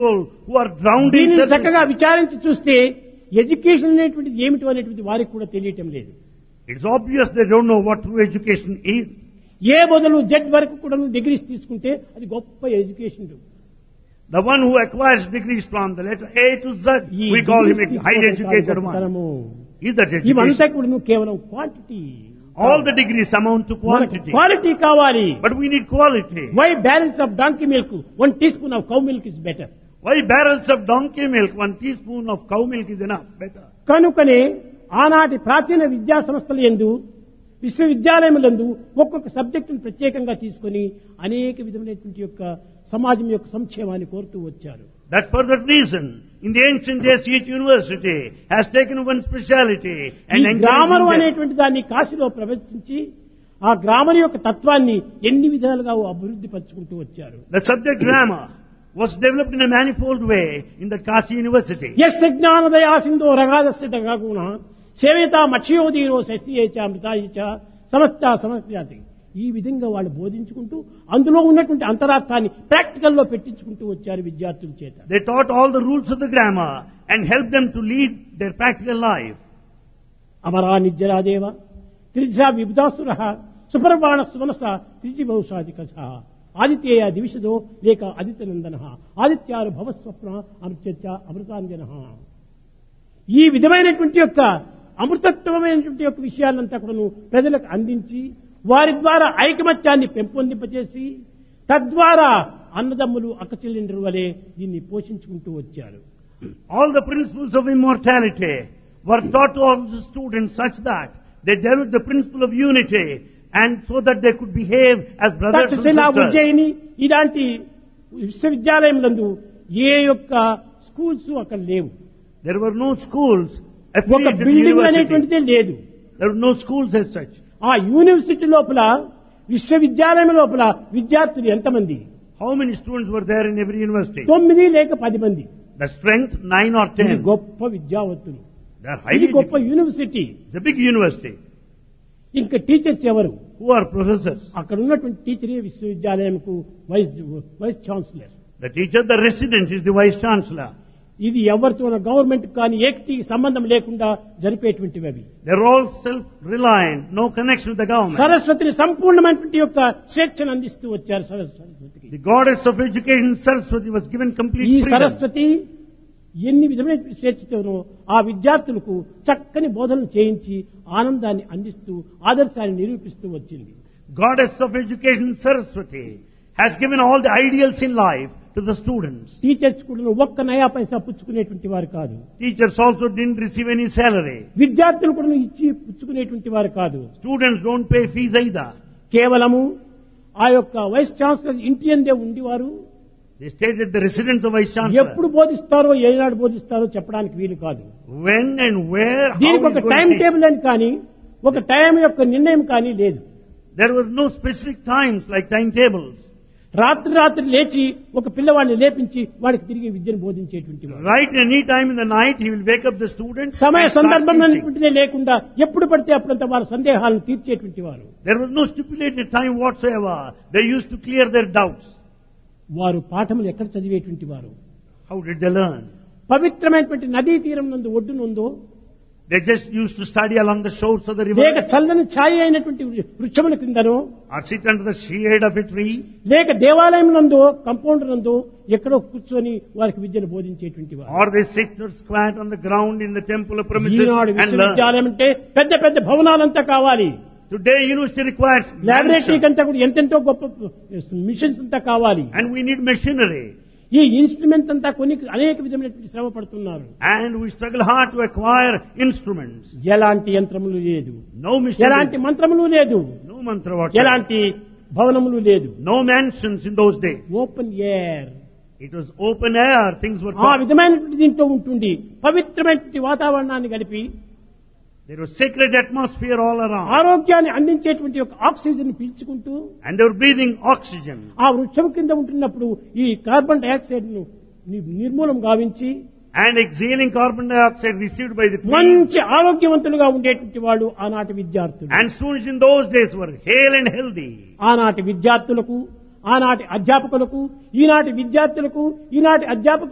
people who are drowned in దీనిని self- చక్కగా విచారించి చూస్తే ఎడ్యుకేషన్ అనేటువంటిది ఏమిటో అనేటువంటిది వారికి కూడా తెలియటం లేదు It's obvious they don't know what true education is. ఏ మొదలు జెడ్ వరకు కూడా డిగ్రీస్ తీసుకుంటే అది గొప్ప education The one who acquires degrees from the letter A to Z, ఈ we call him degrees a highly తీసుకోవడం educated కాదు one. గొప్పతనము. Is that ఇవంతా education? కూడా కేవలం quantity All the degrees amount to quantity. Quality కావాలి But we need quality. Why balance of donkey milk one teaspoon of cow milk is better Why barrels of donkey milk, one teaspoon of cow milk is enough, better. కనుకనే ఆనాటి ప్రాచీన విద్యా సంస్థల ఎందు విశ్వవిద్యాలయములందు ఒక్కొక్క సబ్జెక్టును ప్రత్యేకంగా తీసుకొని అనేక విధమైనటువంటి యొక్క సమాజం యొక్క సంక్షేమాన్ని కోరుతూ వచ్చారు That for that reason, in the ancient days, each university has taken one speciality ఈ and గ్రామర్ encouraging them. అనేటువంటి దాన్ని కాశీలో ప్రవేశించి ఆ గ్రామర్ యొక్క తత్వాన్ని ఎన్ని విధాలుగా అభివృద్ధి పరుచుకుంటూ వచ్చారు The subject grammar was developed in a manifold way in the Kasi University. ఎస్ జ్ఞానదయా సింధో రగాదస్య దగాగుణ సేవేత మత్స్యోదీరో శశియేచ మృతాయిచ సమస్త సమస్యాతి ఈ విధంగా వాళ్ళు బోధించుకుంటూ అందులో ఉన్నటువంటి అంతరార్థాన్ని ప్రాక్టికల్లో పెట్టించుకుంటూ వచ్చారు విద్యార్థుల చేత They taught all the rules of the grammar and helped them to lead their practical life. అమరా నిజ్జరాదేవ త్రిదిశా విబుధాసుర సుపర్వాణ సుమనస త్రిజి బహుశాది కథ ఆదిత్యేయ దివిషదో లేక ఆదిత్యనందన ఆదిత్యారు భవస్వప్న అమృత్య అమృతాంజన ఈ విధమైనటువంటి యొక్క అమృతత్వమైనటువంటి యొక్క విషయాలంతా కూడాను ప్రజలకు అందించి వారి ద్వారా ఐకమత్యాన్ని పెంపొందింపచేసి తద్వారా అన్నదమ్ములు అక్కచెల్లెండ్రు వలె దీన్ని పోషించుకుంటూ వచ్చారు All the principles of immortality were taught to all the students such that they developed the principle of unity and so that they could behave as brothers and Takshashila sisters. Ujjaini ఇలాంటి విశ్వవిద్యాలయంలందు ఏ యొక్క స్కూల్స్ అక్కడ లేవు There were no schools ఒక affiliated to building university. అనేటువంటిదే లేదు There were no schools as such. ఆ university లోపల విశ్వవిద్యాలయం లోపల విద్యార్థులు ఎంతమంది How many students were there in every university? తొమ్మిది లేక పది మంది The strength, nine or ఇది ten. గొప్ప విద్యావంతులు They are ఇది highly గొప్ప educated. University It's a big university. ఇంకా టీచర్స్ ఎవరు Who are professors? అక్కడ ఉన్నటువంటి టీచరే విశ్వవిద్యాలయంకు vice vice chancellor The teacher, the resident is the vice chancellor. ఇది ఎవరితో గవర్నమెంట్ కానీ ఏకటి సంబంధం లేకుండా జరిపేటువంటివి అవి They're all self-reliant, no connection with the government. సరస్వతిని సంపూర్ణమైనటువంటి యొక్క స్వేచ్ఛను అందిస్తూ వచ్చారు సరస్- సరస్వతికి The goddess of education, Saraswati, was given complete ఈ freedom. సరస్వతి ఎన్ని విధమైన స్వేచ్ఛతోనో ఆ విద్యార్థులకు చక్కని బోధనలు చేయించి ఆనందాన్ని అందిస్తూ ఆదర్శాన్ని నిరూపిస్తూ వచ్చింది Goddess of education, Saraswati, has given all the ideals in life to the students. Teachers కూడా ఒక్క నయా పైసా పుచ్చుకునేటువంటి వారు కాదు Teachers also didn't receive any salary. విద్యార్థులు కూడా ఇచ్చి పుచ్చుకునేటువంటి వారు కాదు Students don't pay fees either. కేవలము ఆ యొక్క వైస్ ఛాన్సలర్ ఇంటి అందే ఉండేవారు They stayed at the residence of Vice Chancellor. ఎప్పుడు బోధిస్తారో ఏనాడు బోధిస్తారో చెప్పడానికి వీలు కాదు When and where, how దీనికి ఒక he's going time to teach. Table అని కానీ ఒక టైం యొక్క నిర్ణయం కానీ లేదు There were no specific times like timetables. రాత్రి రాత్రి లేచి ఒక పిల్లవాడిని లేపించి వాడికి తిరిగి విద్యను బోధించేటువంటి వాడు. Right in any time in the night, he will wake up the students సమయ and start సందర్భం teaching. అనేటువంటిదే లేకుండా ఎప్పుడు పడితే అప్పుడంతా వారి సందేహాలను తీర్చేటువంటి వారు There was no stipulated time whatsoever. They used to clear their doubts. వారు పాఠములు ఎక్కడ చదివేటువంటి వారు How did they learn? పవిత్రమైనటువంటి నదీ తీరం నందు ఒడ్డునుందో They just used to study along the shores of the లేక river చల్లని ఛాయ అయినటువంటి వృక్షముల క్రిందనో or sit under the shade of a tree లేక దేవాలయం నందో కంపౌండ్ నందో ఎక్కడో కూర్చొని వారికి విద్యను బోధించేటువంటి వారు or they sit or squat on the ground in the temple of premises Eenadu and learn. విశ్వవిద్యాలయం అంటే పెద్ద పెద్ద భవనాలంతా కావాలి Today university requires laboratory mansion కంతా కూడా ఎంతెంతో గొప్ప మిషన్స్ అంతా కావాలి and we need machinery ఈ ఇన్స్ట్రుమెంట్ అంతా కొన్ని అనేక విధమైనటువంటి శ్రమ పడుతున్నారు and we struggle hard to acquire instruments. ఎలాంటి యంత్రములు లేదు No machinery, ఎలాంటి మంత్రములు లేదు no mantra whatsoever, ఎలాంటి భవనములు లేదు no mansions in those days. Open air It was open air, things were ఆ taught. విధమైనటువంటి దీంట్లో ఉంటుండి పవిత్రమైనటువంటి వాతావరణాన్ని గడిపి There was sacred atmosphere all around. ఆరోగ్యాన్ని అందించేటువంటి ఒక ఆక్సిజన్ పీల్చుకుంటూ And they were breathing oxygen. ఆ వృక్షం కింద ఉంటున్నప్పుడు ఈ కార్బన్ డైఆక్సైడ్ ను ని- నిర్మూలం గావించి And exhaling carbon dioxide received by the tree. మంచి ఆరోగ్యవంతులుగా ఉండేటువంటి వాళ్ళు ఆనాటి విద్యార్థులు And students in those days were hale and healthy. ఆనాటి విద్యార్థులకు ఆనాటి అధ్యాపకులకు ఈనాటి విద్యార్థులకు ఈనాటి అధ్యాపకులకు